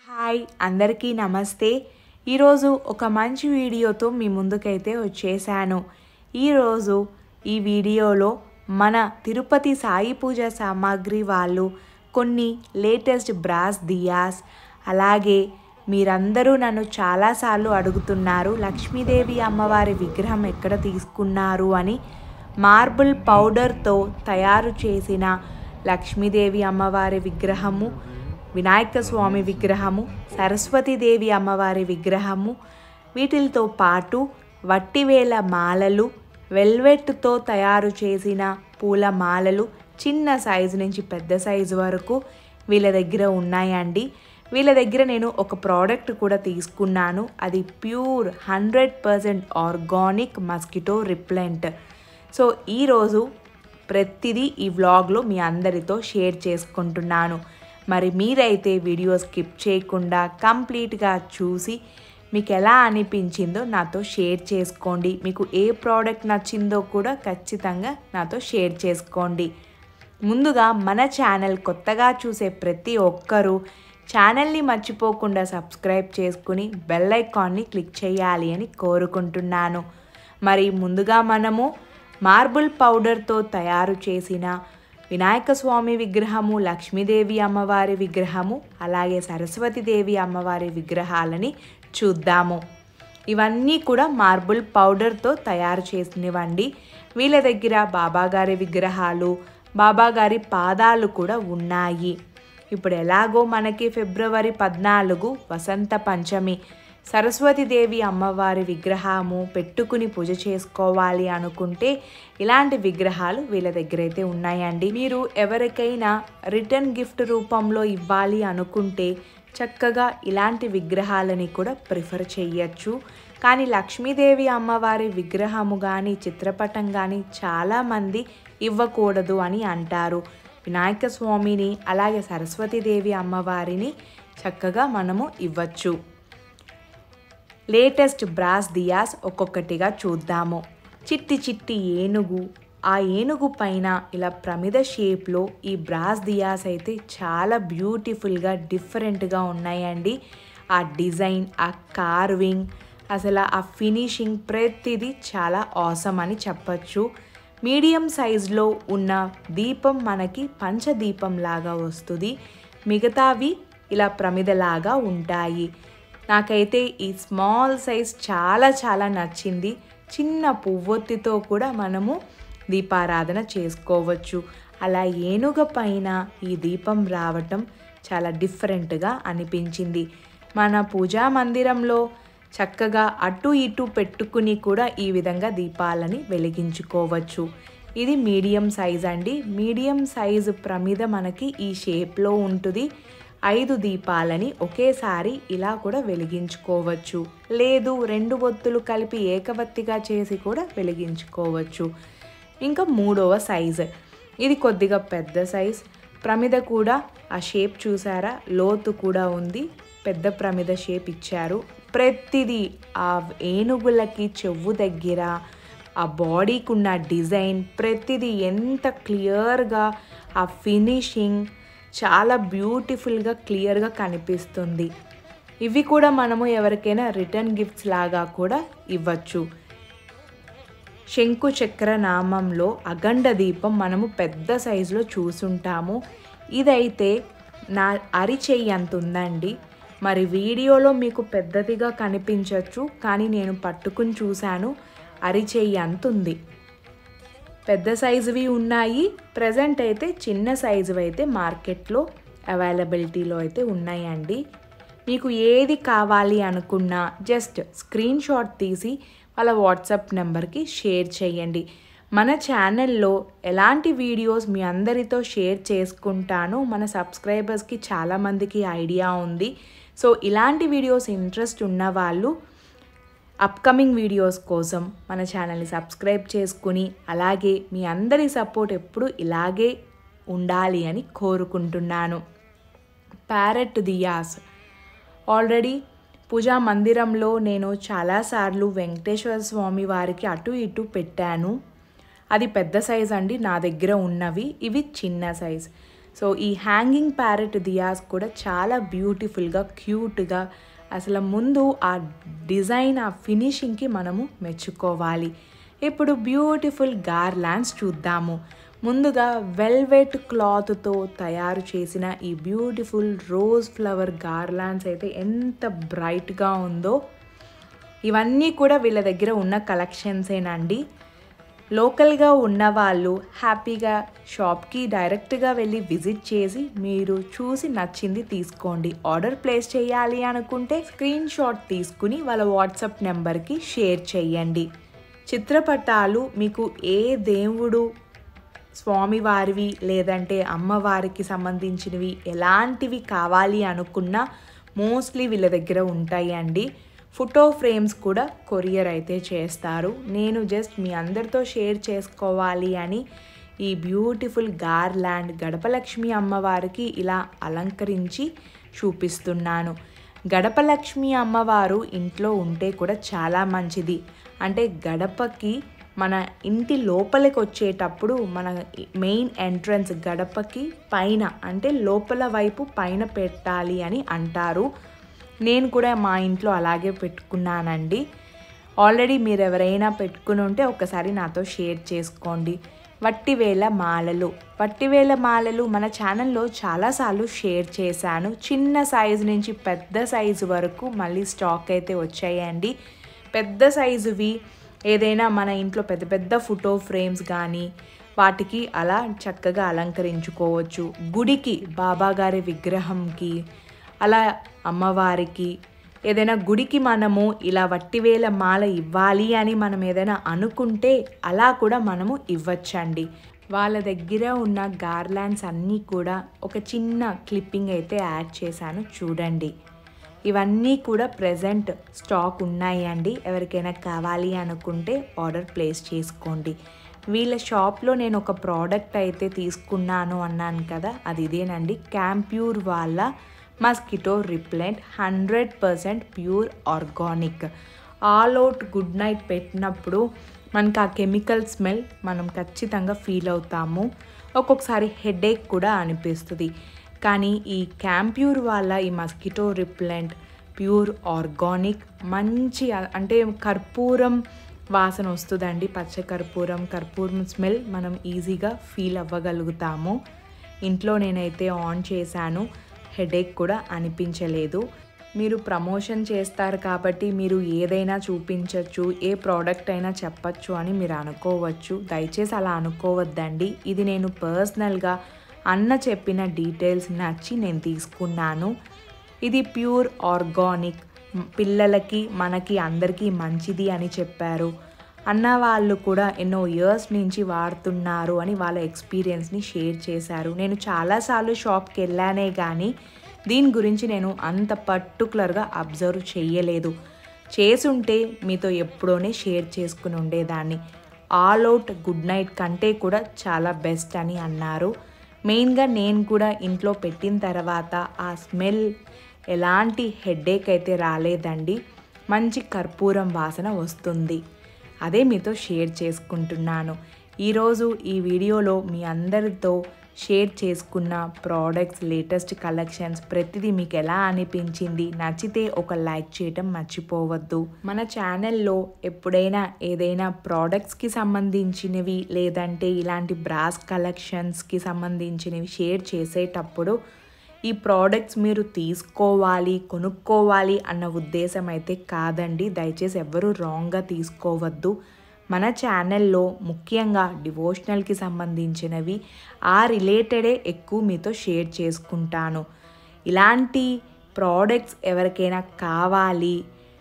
hi అందరికీ నమస్తే ఈరోజు ఒక మంచి వీడియోతో మీ ముందుకైతే వచ్చేసాను ఈరోజు ఈ వీడియోలో మన తిరుపతి సాయి పూజ సామాగ్రి వాళ్ళు కొన్ని లేటెస్ట్ బ్రాస్ దియాస్ అలాగే మీరందరూ నన్ను చాలాసార్లు అడుగుతున్నారు లక్ష్మీదేవి అమ్మవారి విగ్రహం ఎక్కడ తీసుకున్నారు అని మార్బుల్ పౌడర్తో తయారు చేసిన లక్ష్మీదేవి అమ్మవారి విగ్రహము వినాయక స్వామి విగ్రహము సరస్వతీదేవి అమ్మవారి విగ్రహము వీటితో పాటు వట్టివేల మాలలు వెల్వెట్తో తయారు చేసిన పూల మాలలు చిన్న సైజు నుంచి పెద్ద సైజు వరకు వీళ్ళ దగ్గర ఉన్నాయండి వీళ్ళ దగ్గర నేను ఒక ప్రోడక్ట్ కూడా తీసుకున్నాను అది pure hundred percent organic mosquito repellent so ఈరోజు ప్రతిదీ ఈ వ్లాగ్లో మీ అందరితో షేర్ చేసుకుంటున్నాను మరి మీరైతే వీడియో స్కిప్ చేయకుండా కంప్లీట్గా చూసి మీకు ఎలా అనిపించిందో నాతో షేర్ చేసుకోండి మీకు ఏ ప్రోడక్ట్ నచ్చిందో కూడా ఖచ్చితంగా నాతో షేర్ చేసుకోండి ముందుగా మన ఛానల్ కొత్తగా చూసే ప్రతి ఒక్కరూ ఛానల్ని మర్చిపోకుండా సబ్స్క్రైబ్ చేసుకుని బెల్ ఐకాన్ని క్లిక్ చేయాలి అని కోరుకుంటున్నాను మరి ముందుగా మనము మార్బుల్ పౌడర్తో తయారు చేసిన వినాయక స్వామి విగ్రహము లక్ష్మీదేవి అమ్మవారి విగ్రహము అలాగే సరస్వతీదేవి అమ్మవారి విగ్రహాలని చూద్దాము ఇవన్నీ కూడా మార్బుల్ పౌడర్తో తయారు చేసినవండి వీళ్ళ దగ్గర బాబాగారి విగ్రహాలు బాబాగారి పాదాలు కూడా ఉన్నాయి ఇప్పుడు ఎలాగో మనకి ఫిబ్రవరి పద్నాలుగు వసంత పంచమి సరస్వతీదేవి అమ్మవారి విగ్రహము పెట్టుకుని పూజ చేసుకోవాలి అనుకుంటే ఇలాంటి విగ్రహాలు వీళ్ళ దగ్గర అయితే ఉన్నాయండి మీరు ఎవరికైనా రిటర్న్ గిఫ్ట్ రూపంలో ఇవ్వాలి అనుకుంటే చక్కగా ఇలాంటి విగ్రహాలని కూడా ప్రిఫర్ చేయొచ్చు కానీ లక్ష్మీదేవి అమ్మవారి విగ్రహము కానీ చిత్రపటం కానీ చాలామంది ఇవ్వకూడదు అని అంటారు వినాయక స్వామిని అలాగే సరస్వతీదేవి అమ్మవారిని చక్కగా మనము ఇవ్వచ్చు లేటెస్ట్ బ్రాస్ దియాస్ ఒక్కొక్కటిగా చూద్దాము చిట్టి చిట్టి ఏనుగు ఆ ఏనుగు పైన ఇలా ప్రమిద షేప్లో ఈ బ్రాస్ దియాస్ అయితే చాలా బ్యూటిఫుల్గా డిఫరెంట్గా ఉన్నాయండి ఆ డిజైన్ ఆ కార్వింగ్ అసలు ఆ ఫినిషింగ్ ప్రతిదీ చాలా ఆసమ్ అని చెప్పచ్చు మీడియం సైజులో ఉన్న దీపం మనకి పంచదీపం లాగా వస్తుంది మిగతావి ఇలా ప్రమిదలాగా ఉంటాయి నాకైతే ఈ స్మాల్ సైజ్ చాలా చాలా నచ్చింది చిన్న పువ్వొత్తితో కూడా మనము దీపారాధన చేసుకోవచ్చు అలా ఏనుగ పైన ఈ దీపం రావటం చాలా డిఫరెంట్గా అనిపించింది మన పూజా మందిరంలో చక్కగా అటు ఇటు పెట్టుకుని కూడా ఈ విధంగా దీపాలని వెలిగించుకోవచ్చు ఇది మీడియం సైజ్ అండి మీడియం సైజు ప్రమిద మనకి ఈ షేప్లో ఉంటుంది ఐదు దీపాలని ఒకేసారి ఇలా కూడా వెలిగించుకోవచ్చు లేదు రెండు ఒత్తులు కలిపి ఏకవత్తిగా చేసి కూడా వెలిగించుకోవచ్చు ఇంకా మూడవ సైజ్ ఇది కొద్దిగా పెద్ద సైజ్ ప్రమిద కూడా ఆ షేప్ చూసారా లోతు కూడా ఉంది పెద్ద ప్రమిద షేప్ ఇచ్చారు ప్రతిదీ ఆ ఏనుగులకి చెవు దగ్గర ఆ బాడీకి ఉన్న డిజైన్ ప్రతిదీ ఎంత క్లియర్గా ఆ ఫినిషింగ్ చాలా బ్యూటిఫుల్గా క్లియర్గా కనిపిస్తుంది ఇవి కూడా మనము ఎవరికైనా రిటర్న్ గిఫ్ట్స్ లాగా కూడా ఇవ్వచ్చు శంకు చక్ర నామంలో అఖండ దీపం మనము పెద్ద సైజులో చూసుంటాము ఇదైతే నా అరిచెయ్యి అంత ఉందండి మరి వీడియోలో మీకు పెద్దదిగా కనిపించవచ్చు కానీ నేను పట్టుకుని చూశాను అరిచెయ్యి అంత ఉంది పెద్ద సైజువి ఉన్నాయి ప్రజెంట్ అయితే చిన్న సైజు అయితే మార్కెట్లో అవైలబిలిటీలో అయితే ఉన్నాయండి మీకు ఏది కావాలి అనుకున్నా జస్ట్ స్క్రీన్ షాట్ తీసి వాళ్ళ వాట్సాప్ నెంబర్కి షేర్ చేయండి మన ఛానల్లో ఎలాంటి వీడియోస్ మీ అందరితో షేర్ చేసుకుంటానో మన సబ్స్క్రైబర్స్కి చాలామందికి ఐడియా ఉంది సో ఇలాంటి వీడియోస్ ఇంట్రెస్ట్ ఉన్న వాళ్ళు అప్కమింగ్ వీడియోస్ కోసం మన ఛానల్ని సబ్స్క్రైబ్ చేసుకుని అలాగే మీ అందరి సపోర్ట్ ఎప్పుడు ఇలాగే ఉండాలి అని కోరుకుంటున్నాను ప్యారెట్ దియాస్ ఆల్రెడీ పూజా మందిరంలో నేను చాలాసార్లు వెంకటేశ్వర స్వామి వారికి అటు ఇటు పెట్టాను అది పెద్ద సైజ్ అండి నా దగ్గర ఉన్నవి ఇవి చిన్న సైజ్ సో ఈ హ్యాంగింగ్ ప్యారెట్ దియాస్ కూడా చాలా బ్యూటిఫుల్గా క్యూట్గా అసలు ముందు ఆ డిజైన్ ఆ ఫినిషింగ్కి మనము మెచ్చుకోవాలి ఇప్పుడు బ్యూటిఫుల్ గార్లాండ్స్ చూద్దాము ముందుగా వెల్వెట్ క్లాత్తో తయారు చేసిన ఈ బ్యూటిఫుల్ రోజ్ ఫ్లవర్ గార్లాండ్స్ అయితే ఎంత బ్రైట్గా ఉందో ఇవన్నీ కూడా వీళ్ళ దగ్గర ఉన్న కలెక్షన్సేనండి లోకల్గా ఉన్న వాళ్ళు హ్యాపీగా షాప్కి డైరెక్ట్గా వెళ్ళి విజిట్ చేసి మీరు చూసి నచ్చింది తీసుకోండి ఆర్డర్ ప్లేస్ చేయాలి అనుకుంటే స్క్రీన్ షాట్ తీసుకుని వాళ్ళ వాట్సాప్ నెంబర్కి షేర్ చేయండి చిత్రపటాలు మీకు ఏ దేవుడు స్వామివారివి లేదంటే అమ్మవారికి సంబంధించినవి ఎలాంటివి కావాలి అనుకున్నా మోస్ట్లీ వీళ్ళ దగ్గర ఉంటాయి అండి ఫోటో ఫ్రేమ్స్ కూడా కొరియర్ అయితే చేస్తారు నేను జస్ట్ మీ అందరితో షేర్ చేసుకోవాలి అని ఈ బ్యూటిఫుల్ గార్లాండ్ గడపలక్ష్మి అమ్మవారికి ఇలా అలంకరించి చూపిస్తున్నాను గడపలక్ష్మి అమ్మవారు ఇంట్లో ఉంటే కూడా చాలా మంచిది అంటే గడపకి మన ఇంటి లోపలికి వచ్చేటప్పుడు మన మెయిన్ ఎంట్రన్స్ గడపకి పైన అంటే లోపల వైపు పైన పెట్టాలి అని అంటారు నేను కూడా మా ఇంట్లో అలాగే పెట్టుకున్నానండి ఆల్రెడీ మీరు ఎవరైనా పెట్టుకుని ఉంటే ఒకసారి నాతో షేర్ చేసుకోండి వట్టివేల మాలలు వట్టివేల మాలలు మన ఛానల్లో చాలాసార్లు షేర్ చేశాను చిన్న సైజు నుంచి పెద్ద సైజు వరకు మళ్ళీ స్టాక్ అయితే వచ్చాయండి పెద్ద సైజువి ఏదైనా మన ఇంట్లో పెద్ద పెద్ద ఫోటో ఫ్రేమ్స్ కానీ వాటికి అలా చక్కగా అలంకరించుకోవచ్చు గుడికి బాబాగారి విగ్రహంకి అలా అమ్మవారికి ఏదైనా గుడికి మనము ఇలా వట్టివేల మాల ఇవ్వాలి అని మనం ఏదైనా అనుకుంటే అలా కూడా మనము ఇవ్వచ్చండి వాళ్ళ దగ్గర ఉన్న గార్లాండ్స్ అన్నీ కూడా ఒక చిన్న క్లిప్పింగ్ అయితే యాడ్ చేశాను చూడండి ఇవన్నీ కూడా ప్రజెంట్ స్టాక్ ఉన్నాయి అండి ఎవరికైనా కావాలి అనుకుంటే ఆర్డర్ ప్లేస్ చేసుకోండి వీళ్ళ షాప్లో నేను ఒక ప్రోడక్ట్ అయితే తీసుకున్నాను అన్నాను కదా అది ఇదేనండి క్యాంప్యూర్ వాళ్ళ mosquito repellent hundred percent pure organic All Out Good Knight పెట్టినప్పుడు మనకు ఆ కెమికల్ స్మెల్ మనం ఖచ్చితంగా ఫీల్ అవుతాము ఒక్కొక్కసారి హెడేక్ కూడా అనిపిస్తుంది కానీ ఈ క్యాంప్యూర్ వాళ్ళ ఈ మస్కిటో రిప్లెంట్ ప్యూర్ ఆర్గానిక్ మంచి అంటే కర్పూరం వాసన వస్తుందండి పచ్చ కర్పూరం కర్పూరం స్మెల్ మనం ఈజీగా ఫీల్ అవ్వగలుగుతాము ఇంట్లో నేనైతే ఆన్ చేశాను హెడేక్ కూడా అనిపించలేదు మీరు ప్రమోషన్ చేస్తారు కాబట్టి మీరు ఏదైనా చూపించవచ్చు ఏ ప్రోడక్ట్ అయినా చెప్పచ్చు అని మీరు అనుకోవచ్చు దయచేసి అలా అనుకోవద్దండి ఇది నేను పర్సనల్గా అన్న చెప్పిన డీటెయిల్స్ నచ్చి నేను తీసుకున్నాను ఇది ప్యూర్ ఆర్గానిక్ పిల్లలకి మనకి అందరికీ మంచిది అని చెప్పారు అన్న వాళ్ళు కూడా ఎన్నో ఇయర్స్ నుంచి వాడుతున్నారు అని వాళ్ళ ఎక్స్పీరియన్స్ని షేర్ చేశారు నేను చాలాసార్లు షాప్కి వెళ్ళానే కానీ దీని గురించి నేను అంత పర్టికులర్గా అబ్జర్వ్ చేయలేదు చేసుంటే మీతో ఎప్పుడోనే షేర్ చేసుకుని ఉండేదాన్ని ఆల్ అవుట్ గుడ్ నైట్ కంటే కూడా చాలా బెస్ట్ అని అన్నారు మెయిన్గా నేను కూడా ఇంట్లో పెట్టిన తర్వాత ఆ స్మెల్ ఎలాంటి హెడేక్ అయితే రాలేదండి మంచి కర్పూరం వాసన వస్తుంది అదే మీతో షేర్ చేసుకుంటున్నాను ఈరోజు ఈ వీడియోలో మీ అందరితో షేర్ చేసుకున్న ప్రోడక్ట్స్ లేటెస్ట్ కలెక్షన్స్ ప్రతిదీ మీకు ఎలా అనిపించింది నచ్చితే ఒక లైక్ చేయటం మర్చిపోవద్దు మన ఛానల్లో ఎప్పుడైనా ఏదైనా ప్రోడక్ట్స్కి సంబంధించినవి లేదంటే ఇలాంటి బ్రాస్ కలెక్షన్స్కి సంబంధించినవి షేర్ చేసేటప్పుడు ఈ ప్రోడక్ట్స్ మీరు తీసుకోవాలి కొనుక్కోవాలి అన్న ఉద్దేశం అయితే కాదండి దయచేసి ఎవరు రాంగ్గా తీసుకోవద్దు మన ఛానల్లో ముఖ్యంగా డివోషనల్కి సంబంధించినవి ఆ రిలేటెడే ఎక్కువ మీతో షేర్ చేసుకుంటాను ఇలాంటి ప్రోడక్ట్స్ ఎవరికైనా కావాలి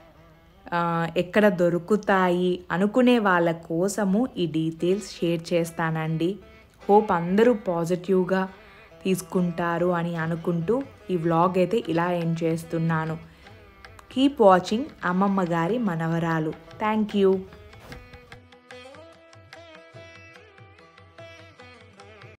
ఎక్కడ దొరుకుతాయి అనుకునే వాళ్ళ కోసము ఈ డీటెయిల్స్ షేర్ చేస్తానండి హోప్ అందరూ పాజిటివ్గా తీసుకుంటారు అని అనుకుంటూ ఈ వ్లాగ్ అయితే ఇలా ఎండ్ చేస్తున్నాను కీప్ వాచింగ్ అమ్మమ్మ గారి మనవరాలు థ్యాంక్ యూ